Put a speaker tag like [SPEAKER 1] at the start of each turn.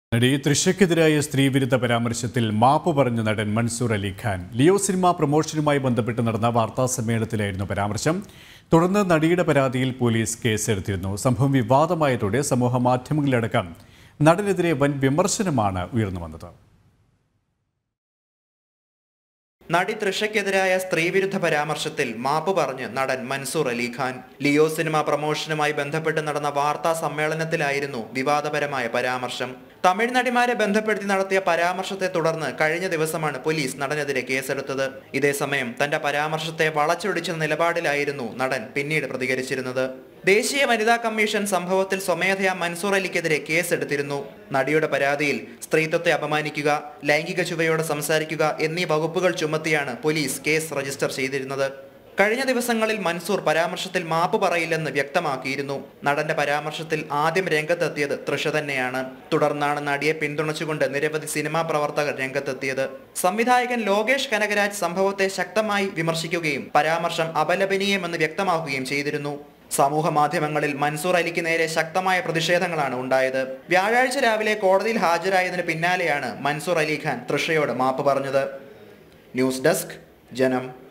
[SPEAKER 1] നടി തൃശയ്ക്കെതിരായ സ്ത്രീവിരുദ്ധ പരാമർശത്തിൽ മാപ്പ് പറഞ്ഞ നടൻ മൻസൂർ അലി ഖാൻ ലിയോ സിനിമ പ്രൊമോഷനുമായി ബന്ധപ്പെട്ട് നടന്ന വാർത്താ സമ്മേളനത്തിലായിരുന്നു പരാമർശം തുടർന്ന് നടിയുടെ പരാതിയിൽ പോലീസ് കേസെടുത്തിരുന്നു സംഭവം വിവാദമായതോടെ സമൂഹ മാധ്യമങ്ങളിലടക്കം നടനെതിരെ വൻ വിമർശനമാണ് ഉയർന്നു വന്നത്
[SPEAKER 2] നടി തൃഷയ്ക്കെതിരായ സ്ത്രീവിരുദ്ധ പരാമർശത്തിൽ മാപ്പ് പറഞ്ഞ് നടൻ മൻസൂർ അലി ഖാൻ ലിയോ സിനിമ പ്രൊമോഷനുമായി ബന്ധപ്പെട്ട് നടന്ന വാർത്താ സമ്മേളനത്തിലായിരുന്നു വിവാദപരമായ പരാമർശം തമിഴ് നടിമാരെ ബന്ധപ്പെടുത്തി നടത്തിയ പരാമർശത്തെ തുടർന്ന് കഴിഞ്ഞ ദിവസമാണ് പോലീസ് നടനെതിരെ കേസെടുത്തത് ഇതേസമയം തന്റെ പരാമർശത്തെ വളച്ചൊടിച്ച നിലപാടിലായിരുന്നു നടൻ പിന്നീട് പ്രതികരിച്ചിരുന്നത് ദേശീയ വനിതാ കമ്മീഷൻ സംഭവത്തിൽ സ്വമേധയാ മൻസൂർ അലിക്കെതിരെ കേസെടുത്തിരുന്നു നടിയുടെ പരാതിയിൽ സ്ത്രീത്വത്തെ അപമാനിക്കുക ലൈംഗിക ചുവയോടെ സംസാരിക്കുക എന്നീ വകുപ്പുകൾ ചുമത്തിയാണ് പോലീസ് കേസ് രജിസ്റ്റർ ചെയ്തിരുന്നത് കഴിഞ്ഞ ദിവസങ്ങളിൽ മൻസൂർ പരാമർശത്തിൽ മാപ്പ് പറയില്ലെന്ന് വ്യക്തമാക്കിയിരുന്നു നടന്റെ പരാമർശത്തിൽ ആദ്യം രംഗത്തെത്തിയത് തൃഷ തന്നെയാണ് തുടർന്നാണ് നടിയെ പിന്തുണച്ചുകൊണ്ട് നിരവധി സിനിമാ പ്രവർത്തകർ രംഗത്തെത്തിയത് സംവിധായകൻ ലോകേഷ് കനകരാജ് സംഭവത്തെ ശക്തമായി വിമർശിക്കുകയും പരാമർശം അപലപനീയമെന്ന് വ്യക്തമാക്കുകയും ചെയ്തിരുന്നു സമൂഹ മാധ്യമങ്ങളിൽ മൻസൂർ അലിക്ക് നേരെ ശക്തമായ പ്രതിഷേധങ്ങളാണ് ഉണ്ടായത് വ്യാഴാഴ്ച രാവിലെ കോടതിയിൽ ഹാജരായതിന് പിന്നാലെയാണ് മൻസൂർ അലി ഖാൻ തൃഷയോട് മാപ്പ് പറഞ്ഞത് ന്യൂസ് ഡെസ്ക് ജനം